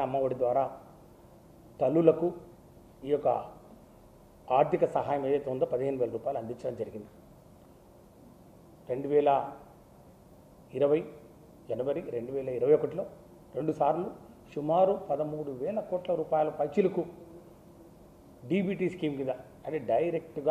అమ్మఒడి ద్వారా తల్లులకు ఈ యొక్క ఆర్థిక సహాయం ఏదైతే ఉందో పదిహేను వేల రూపాయలు అందించడం జరిగింది రెండు వేల ఇరవై జనవరి రెండు వేల ఇరవై ఒకటిలో రెండుసార్లు సుమారు పదమూడు వేల కోట్ల రూపాయల పైచిలకు డీబీటీ స్కీమ్ కింద అంటే డైరెక్ట్గా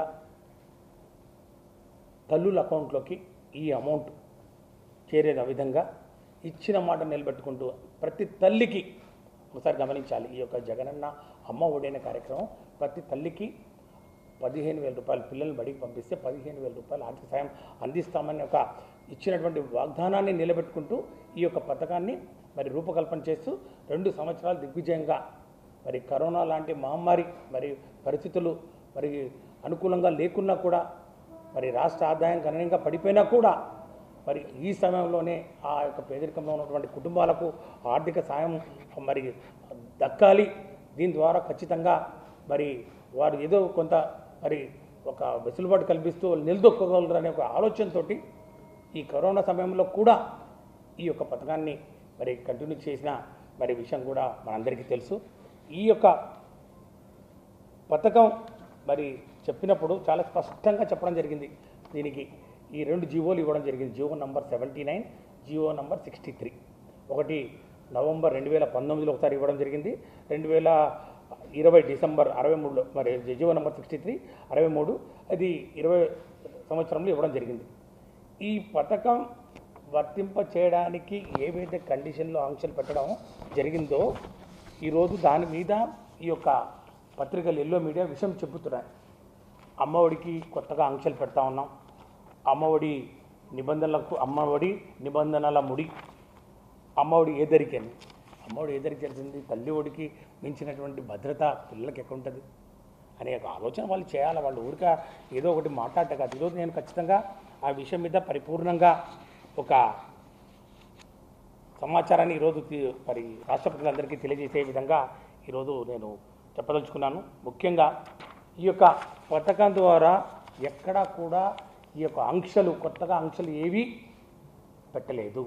తల్లుల అకౌంట్లోకి ఈ అమౌంట్ చేరే విధంగా ఇచ్చిన మాట నిలబెట్టుకుంటూ ప్రతి తల్లికి ఒకసారి గమనించాలి ఈ యొక్క జగనన్న అమ్మ ఒడి అనే కార్యక్రమం ప్రతి తల్లికి పదిహేను వేల రూపాయలు పిల్లల్ని బడికి పంపిస్తే పదిహేను వేల రూపాయలు ఆర్థిక సాయం అందిస్తామని ఒక ఇచ్చినటువంటి వాగ్దానాన్ని నిలబెట్టుకుంటూ ఈ యొక్క పథకాన్ని మరి రూపకల్పన చేస్తూ రెండు సంవత్సరాలు దిగ్విజయంగా మరి కరోనా లాంటి మహమ్మారి మరి పరిస్థితులు మరి అనుకూలంగా లేకున్నా కూడా మరి రాష్ట్ర ఆదాయం గణనీయంగా పడిపోయినా కూడా మరి ఈ సమయంలోనే ఆ యొక్క పేదరికంలో ఉన్నటువంటి కుటుంబాలకు ఆర్థిక సాయం మరి దక్కాలి దీని ద్వారా ఖచ్చితంగా మరి వారు ఏదో కొంత మరి ఒక వెసులుబాటు కల్పిస్తూ నిలదొక్కగలరు అనే ఒక ఆలోచనతోటి ఈ కరోనా సమయంలో కూడా ఈ యొక్క పథకాన్ని మరి కంటిన్యూ చేసిన మరి విషయం కూడా మనందరికీ తెలుసు ఈ యొక్క పథకం మరి చెప్పినప్పుడు చాలా స్పష్టంగా చెప్పడం జరిగింది దీనికి ఈ రెండు జీవోలు ఇవ్వడం జరిగింది GO number seventy nine GO number sixty three ఒకటి నవంబర్ రెండు వేల పంతొమ్మిదిలో ఒకసారి ఇవ్వడం జరిగింది రెండు వేల ఇరవై డిసెంబర్ అరవై మూడులో మరి జీవో నంబర్ సిక్స్టీ త్రీ అరవై మూడు అది ఇరవై సంవత్సరంలో ఇవ్వడం జరిగింది ఈ పథకం వర్తింప చేయడానికి ఏవైతే కండిషన్లో ఆంక్షలు పెట్టడం జరిగిందో ఈరోజు దాని మీద ఈ యొక్క పత్రికలు ఎల్లో మీడియా విషయం చెబుతున్నాయి అమ్మఒడికి కొత్తగా ఆంక్షలు పెడతా ఉన్నాం అమ్మఒడి నిబంధనలకు అమ్మఒడి నిబంధనల ముడి అమ్మఒడి ఏదరికని అమ్మఒడి ఏదరికి తెలిసింది తల్లి ఒడికి మించినటువంటి భద్రత పిల్లలకి ఎక్కడ ఉంటుంది అనే ఒక ఆలోచన వాళ్ళు చేయాలి వాళ్ళు ఊరిక ఏదో ఒకటి మాట్లాడట కాదు ఈరోజు నేను ఖచ్చితంగా ఆ విషయం మీద పరిపూర్ణంగా ఒక సమాచారాన్ని ఈరోజు తీ- మరి రాష్ట్ర ప్రజలందరికీ తెలియజేసే విధంగా ఈరోజు నేను చెప్పదలుచుకున్నాను ముఖ్యంగా ఈ యొక్క పథకం ద్వారా ఎక్కడా కూడా ఈ యొక్క ఆంక్షలు కొత్తగా ఆంక్షలు ఏవి పెట్టలేదు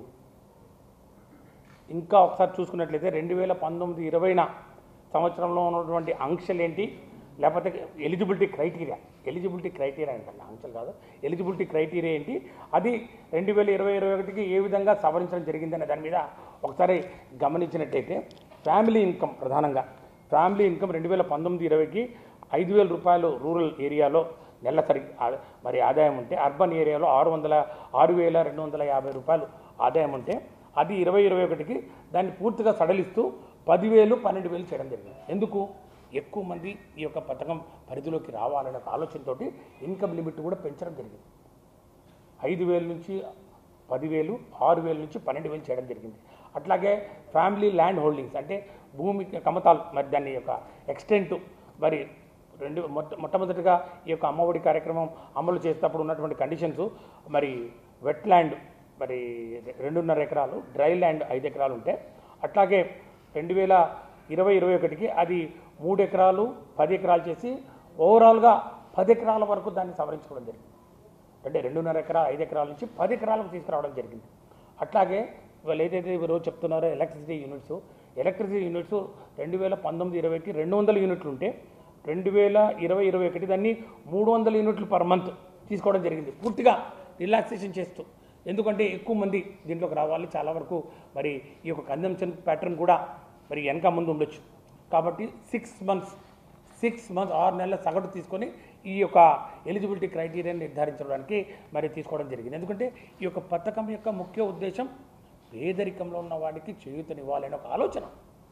ఇంకా ఒకసారి చూసుకున్నట్లయితే రెండు వేల పంతొమ్మిది ఇరవైన సంవత్సరంలో ఉన్నటువంటి ఆంక్షలు ఏంటి లేకపోతే ఎలిజిబిలిటీ క్రైటీరియా ఎలిజిబిలిటీ క్రైటీరియా అంటారు ఆంక్షలు కాదు ఎలిజిబిలిటీ క్రైటీరియా ఏంటి అది రెండు వేల ఇరవై ఇరవై ఒకటికి ఏ విధంగా సవరించడం జరిగిందనే దాని మీద ఒకసారి గమనించినట్టయితే ఫ్యామిలీ ఇన్కమ్ ప్రధానంగా ఫ్యామిలీ ఇన్కమ్ రెండు వేల పంతొమ్మిది ఇరవైకి ఐదు వేల రూపాయలు రూరల్ ఏరియాలో నెలసరి ఆ- మరి ఆదాయం ఉంటే అర్బన్ ఏరియాలో ఆరు వందల ఆరు వేల రెండు వందల యాభై రూపాయలు ఆదాయం ఉంటే అది ఇరవై ఇరవై ఒకటికి దాన్ని పూర్తిగా సడలిస్తూ పదివేలు పన్నెండు వేలు చేయడం జరిగింది ఎందుకు ఎక్కువ మంది ఈ యొక్క పథకం పరిధిలోకి రావాలనే ఒక ఆలోచనతోటి ఇన్కమ్ లిమిట్ కూడా పెంచడం జరిగింది ఐదు వేల నుంచి పదివేలు ఆరు వేల నుంచి పన్నెండు వేలు చేయడం జరిగింది అట్లాగే ఫ్యామిలీ ల్యాండ్ హోల్డింగ్స్ అంటే భూమి కమతాలు మరి దాని యొక్క ఎక్స్టెంట్ మరి రెండు మొట్ట మొట్టమొదటిగా ఈ యొక్క అమ్మఒడి కార్యక్రమం అమలు చేసేటప్పుడు ఉన్నటువంటి కండిషన్స్ మరి వెట్ ల్యాండ్ మరి రెండున్నర ఎకరాలు డ్రై ల్యాండ్ ఐదు ఎకరాలు ఉంటే అట్లాగే రెండు వేల ఇరవై ఇరవై ఒకటికి అది మూడు ఎకరాలు పది ఎకరాలు చేసి ఓవరాల్గా పది ఎకరాల వరకు దాన్ని సవరించుకోవడం జరిగింది అంటే రెండున్నర ఎకరా ఐదు ఎకరాల నుంచి పది ఎకరాలకు తీసుకురావడం జరిగింది అట్లాగే వాళ్ళు ఏదైతే రోజు చెప్తున్నారో ఎలక్ట్రిసిటీ యూనిట్స్ ఎలక్ట్రిసిటీ యూనిట్స్ రెండు వేల పంతొమ్మిది ఇరవైకి రెండు వందల యూనిట్లు ఉంటే రెండు వేల ఇరవై ఇరవై ఒకటి దాన్ని మూడు వందల యూనిట్లు పర్ మంత్ తీసుకోవడం జరిగింది పూర్తిగా రిలాక్సేషన్ చేస్తూ ఎందుకంటే ఎక్కువ మంది దీంట్లోకి రావాలి చాలా వరకు మరి ఈ యొక్క కన్జంప్షన్ ప్యాటర్న్ కూడా మరి వెనక ముందు ఉండొచ్చు కాబట్టి సిక్స్ మంత్స్ సిక్స్ మంత్స్ ఆరు నెలల సగటు తీసుకొని ఈ యొక్క ఎలిజిబిలిటీ క్రైటీరియాని నిర్ధారించడానికి మరి తీసుకోవడం జరిగింది ఎందుకంటే ఈ యొక్క పథకం యొక్క ముఖ్య ఉద్దేశం పేదరికంలో ఉన్న వాడికి చేయూతనివ్వాలనే ఒక ఆలోచన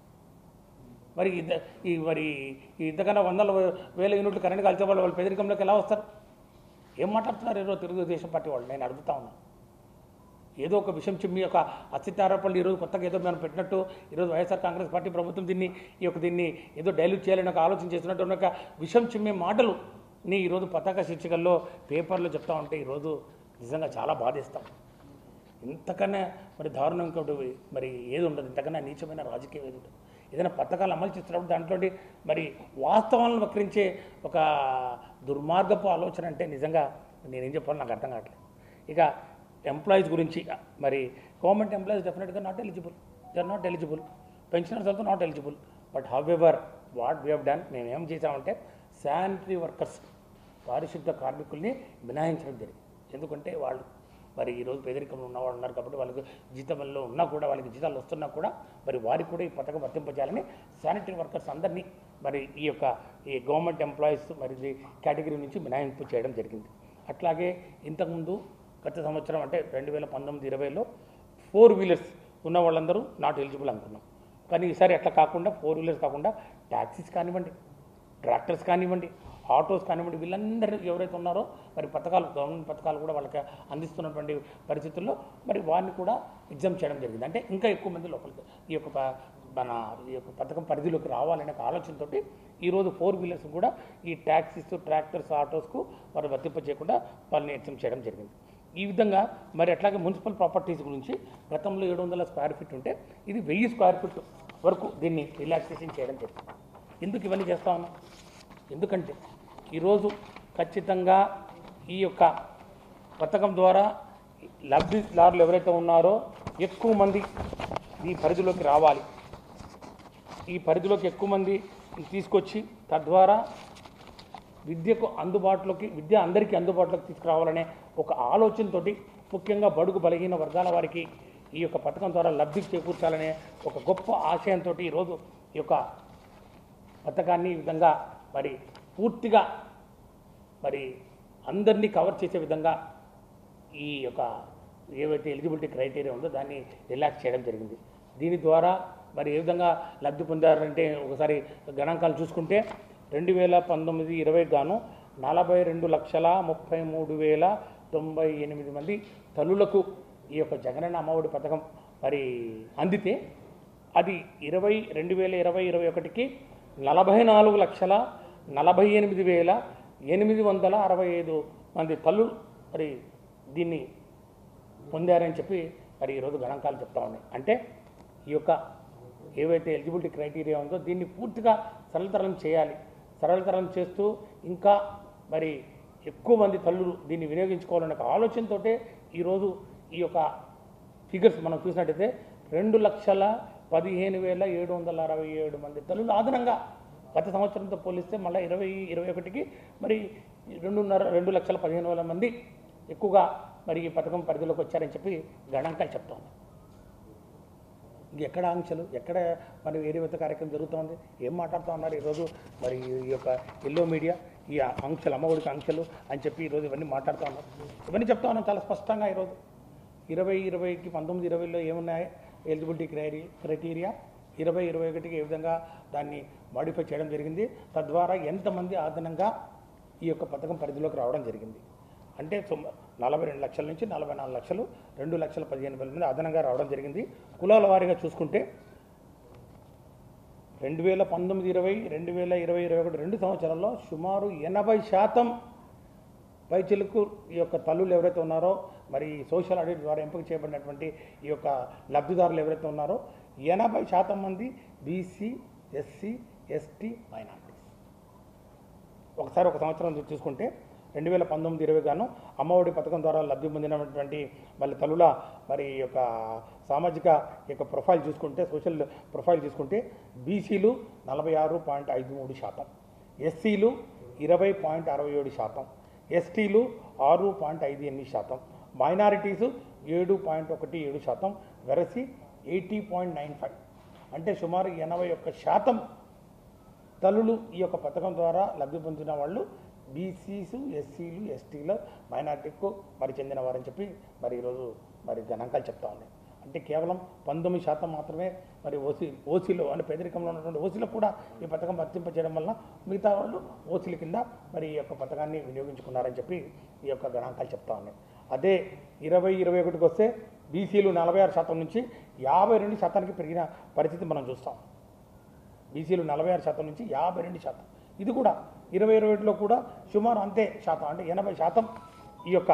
మరి ఇద్ద ఈ మరి ఈ ఇంతకన్నా వందల వేల యూనిట్లు కరెంట్ కలిసే వాళ్ళు వాళ్ళు పేదరికంలోకి ఎలా వస్తారు ఏం మాట్లాడుతున్నారు ఈరోజు తెలుగుదేశం పార్టీ వాళ్ళు నేను అడుగుతా ఉన్నాను ఏదో ఒక విషయం చిమ్మి ఒక అత్యుత్త ఆరోపణలు ఈరోజు కొత్తగా ఏదో మనం పెట్టినట్టు ఈరోజు వైఎస్ఆర్ కాంగ్రెస్ పార్టీ ప్రభుత్వం దీన్ని ఈ యొక్క దీన్ని ఏదో డైల్యూట్ చేయాలని ఒక ఆలోచన చేస్తున్నట్టు ఉన్న ఒక విషయం చిమ్మే మాటలు నీ ఈరోజు పతాక శీర్షికల్లో పేపర్లో చెప్తా ఉంటే ఈరోజు నిజంగా చాలా బాధేస్తాం ఇంతకన్నా మరి దారుణం ఇంకోటి మరి ఏది ఉండదు ఇంతకన్నా నీచమైన రాజకీయం ఏది ఉండదు ఏదైనా పథకాలు అమలు చేస్తున్నప్పుడు దాంట్లో మరి వాస్తవాలను వక్రించే ఒక దుర్మార్గపు ఆలోచన అంటే నిజంగా నేనేం చెప్పాలో నాకు అర్థం కావట్లేదు ఇక ఎంప్లాయీస్ గురించి మరి గవర్నమెంట్ ఎంప్లాయీస్ డెఫినెట్గా not eligible they are not eligible pensioners also not eligible but however what we done మేము ఏం చేసామంటే శానిటరీ వర్కర్స్ పారిశుద్ధ కార్మికుల్ని మినహాయించడం జరిగింది ఎందుకంటే వాళ్ళు మరి ఈరోజు పేదరికంలో ఉన్నవాళ్ళు ఉన్నారు కాబట్టి వాళ్ళకి జీతంలో ఉన్నా కూడా వాళ్ళకి జీతాలు వస్తున్నా కూడా మరి వారికి కూడా ఈ పథకం వర్తింపజేయాలని శానిటరీ వర్కర్స్ అందరినీ మరి ఈ యొక్క ఈ గవర్నమెంట్ ఎంప్లాయీస్ మరి ఇది కేటగిరీ నుంచి మినహాయింపు చేయడం జరిగింది అట్లాగే ఇంతకుముందు గత సంవత్సరం అంటే రెండు వేల పంతొమ్మిది ఇరవైలో ఫోర్ వీలర్స్ ఉన్న వాళ్ళందరూ నాట్ ఎలిజిబుల్ అనుకున్నాం కానీ ఈసారి అట్లా కాకుండా ఫోర్ వీలర్స్ కాకుండా ట్యాక్సీస్ కానివ్వండి ట్రాక్టర్స్ కానివ్వండి ఆటోస్ కానివ్వండి వీళ్ళందరూ ఎవరైతే ఉన్నారో మరి పథకాలు గవర్నమెంట్ పథకాలు కూడా వాళ్ళకి అందిస్తున్నటువంటి పరిస్థితుల్లో మరి వారిని కూడా ఎగ్జామ్ చేయడం జరిగింది అంటే ఇంకా ఎక్కువ మంది లోపలికి ఈ యొక్క ప- మన ఈ యొక్క పథకం పరిధిలోకి రావాలనే ఒక ఆలోచనతోటి ఈరోజు ఫోర్ వీలర్స్ కూడా ఈ ట్యాక్సీస్ ట్రాక్టర్స్ ఆటోస్కు వారు వర్తింప చేయకుండా వాళ్ళని ఎగ్జామ్ చేయడం జరిగింది ఈ విధంగా మరి అట్లాగే మున్సిపల్ ప్రాపర్టీస్ గురించి గతంలో ఏడు వందల స్క్వేర్ ఫీట్ ఉంటే ఇది వెయ్యి స్క్వేర్ ఫీట్ వరకు దీన్ని రిలాక్సేషన్ చేయడం జరిగింది ఎందుకు ఇవన్నీ చేస్తా ఉన్నాం ఎందుకంటే ఈరోజు ఖచ్చితంగా ఈ యొక్క పథకం ద్వారా లబ్ధిదారులు ఎవరైతే ఉన్నారో ఎక్కువ మంది ఈ పరిధిలోకి రావాలి ఈ పరిధిలోకి ఎక్కువ మంది తీసుకొచ్చి తద్వారా విద్యకు అందుబాటులోకి విద్య అందరికీ అందుబాటులోకి తీసుకురావాలనే ఒక ఆలోచనతోటి ముఖ్యంగా బడుగు బలహీన వర్గాల వారికి ఈ యొక్క పథకం ద్వారా లబ్ధి చేకూర్చాలనే ఒక గొప్ప ఆశయంతో ఈరోజు ఈ యొక్క పథకాన్ని ఈ విధంగా మరి పూర్తిగా మరి అందరినీ కవర్ చేసే విధంగా ఈ యొక్క ఏవైతే ఎలిజిబిలిటీ క్రైటీరియా ఉందో దాన్ని రిలాక్స్ చేయడం జరిగింది దీని ద్వారా మరి ఏ విధంగా లబ్ధి పొందారంటే ఒకసారి గణాంకాలు చూసుకుంటే రెండు వేల పంతొమ్మిది ఇరవై గాను నలభై రెండు లక్షల ముప్పై మూడు వేల తొంభై ఎనిమిది మంది తల్లులకు ఈ యొక్క జగనన్న అమ్మఒడి పథకం మరి అందితే అది ఇరవై రెండు వేల ఇరవై ఇరవై ఒకటికి నలభై నాలుగు లక్షల నలభై ఎనిమిది వేల ఎనిమిది వందల అరవై ఐదు మంది తల్లు మరి దీన్ని పొందారని చెప్పి మరి ఈరోజు గణాంకాలు చెప్తా ఉన్నాయి అంటే ఈ యొక్క ఏవైతే ఎలిజిబిలిటీ క్రైటీరియా ఉందో దీన్ని పూర్తిగా సరళతరం చేయాలి సరళతరం చేస్తూ ఇంకా మరి ఎక్కువ మంది తల్లులు దీన్ని వినియోగించుకోవాలనే ఒక ఆలోచనతోటే ఈరోజు ఈ యొక్క ఫిగర్స్ మనం చూసినట్టయితే రెండు లక్షల పదిహేను వేల ఏడు వందల అరవై ఏడు మంది తల్లులు అదనంగా గత సంవత్సరంతో పోలిస్తే మళ్ళీ ఇరవై ఇరవై ఒకటికి మరి రెండున్నర రెండు లక్షల పదిహేను వేల మంది ఎక్కువగా మరి ఈ పథకం పరిధిలోకి వచ్చారని చెప్పి గణాంకాలు చెప్తాం ఇంక ఎక్కడ ఆంక్షలు ఎక్కడ మరి ఏరివేత కార్యక్రమం జరుగుతోంది ఏం మాట్లాడుతూ ఉన్నారు ఈరోజు మరి ఈ యొక్క ఎల్లో మీడియా ఈ ఆంక్షలు అమ్మఒడికి ఆంక్షలు అని చెప్పి ఈరోజు ఇవన్నీ మాట్లాడుతూ ఉన్నారు ఇవన్నీ చెప్తా ఉన్నాం చాలా స్పష్టంగా ఈరోజు ఇరవై ఇరవైకి పంతొమ్మిది ఇరవైలో ఏమున్నాయి ఎలిజిబిలిటీ క్రైరీ క్రైటీరియా ఇరవై ఇరవై ఒకటికి ఏ విధంగా దాన్ని మాడిఫై చేయడం జరిగింది తద్వారా ఎంతమంది అదనంగా ఈ యొక్క పథకం పరిధిలోకి రావడం జరిగింది అంటే సుమ నలభై రెండు లక్షల నుంచి నలభై నాలుగు లక్షలు రెండు లక్షల పదిహేను వేల మంది అదనంగా రావడం జరిగింది కులాల వారీగా చూసుకుంటే రెండు వేల పంతొమ్మిది ఇరవై రెండు వేల ఇరవై ఇరవై ఒకటి రెండు సంవత్సరాల్లో సుమారు ఎనభై శాతం పైచిలకు ఈ యొక్క తల్లులు ఎవరైతే ఉన్నారో మరి సోషల్ ఆడిట్ ద్వారా ఎంపిక చేయబడినటువంటి ఈ యొక్క లబ్ధిదారులు ఎవరైతే ఉన్నారో ఎనభై శాతం మంది బీసీ ఎస్సీ ఎస్టీ మైనారిటీస్ ఒకసారి ఒక సంవత్సరం చూసుకుంటే రెండు వేల పంతొమ్మిది ఇరవై గాను అమ్మఒడి పథకం ద్వారా లబ్ధి పొందినటువంటి మళ్ళీ తల్లుల మరి ఈ యొక్క సామాజిక ఈ యొక్క ప్రొఫైల్ చూసుకుంటే సోషల్ ప్రొఫైల్ చూసుకుంటే బీసీలు నలభై ఆరు పాయింట్ ఐదు మూడు శాతం ఎస్సీలు ఇరవై పాయింట్ అరవై ఏడు శాతం ఎస్టీలు ఆరు పాయింట్ ఐదు ఎనిమిది శాతం మైనారిటీసు ఏడు పాయింట్ ఒకటి ఏడు శాతం వెరసి ఎయిటీ పాయింట్ నైన్ ఫైవ్ అంటే సుమారు ఎనభై ఒక్క శాతం తల్లులు ఈ యొక్క పథకం ద్వారా లబ్ధి పొందిన వాళ్ళు బీసీస్ ఎస్సీలు ఎస్టీలు మైనార్టీకు మరి చెందిన వారని చెప్పి మరి ఈరోజు మరి గణాంకాలు చెప్తా ఉన్నాయి అంటే కేవలం పంతొమ్మిది శాతం మాత్రమే మరి ఓసీ ఓసీలో అంటే పేదరికంలో ఉన్నటువంటి ఓసీలకు కూడా ఈ పథకం వర్తింపచేయడం వలన మిగతా వాళ్ళు ఓసీల కింద మరి ఈ యొక్క పథకాన్ని వినియోగించుకున్నారని చెప్పి ఈ యొక్క గణాంకాలు చెప్తా ఉన్నాయి అదే ఇరవై ఇరవై ఒకటికి వస్తే బీసీలు నలభై ఆరు శాతం నుంచి యాభై రెండు శాతానికి పెరిగిన పరిస్థితి మనం చూస్తాం బీసీలు నలభై ఆరు శాతం నుంచి యాభై రెండు శాతం ఇది కూడా ఇరవై ఇరవై ఒకటిలో కూడా సుమారు అంతే శాతం అంటే ఎనభై శాతం ఈ యొక్క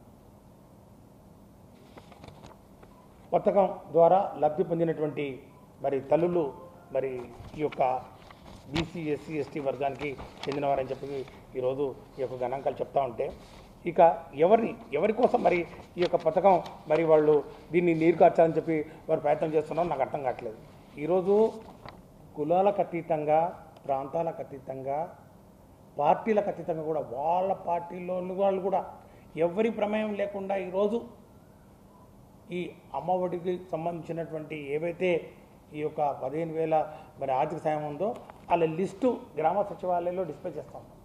పథకం ద్వారా లబ్ధి పొందినటువంటి మరి తల్లులు మరి ఈ యొక్క బీసీ ఎస్సీ ఎస్టీ వర్గానికి చెందినవారని చెప్పి ఈరోజు ఈ యొక్క గణాంకాలు చెప్తా ఉంటే ఇక ఎవరిని ఎవరి కోసం మరి ఈ యొక్క పథకం మరి వాళ్ళు దీన్ని నీరు కార్చాలని చెప్పి వారు ప్రయత్నం చేస్తున్నారో నాకు అర్థం కావట్లేదు ఈరోజు కులాలకు అతీతంగా ప్రాంతాలకు అతీతంగా పార్టీలకు అతీతంగా కూడా వాళ్ళ పార్టీలో వాళ్ళు కూడా ఎవరి ప్రమేయం లేకుండా ఈరోజు ఈ అమ్మఒడికి సంబంధించినటువంటి ఏవైతే ఈ యొక్క పదిహేను వేల మరి ఆర్థిక సాయం ఉందో వాళ్ళ లిస్టు గ్రామ సచివాలయంలో డిస్ప్లే చేస్తాం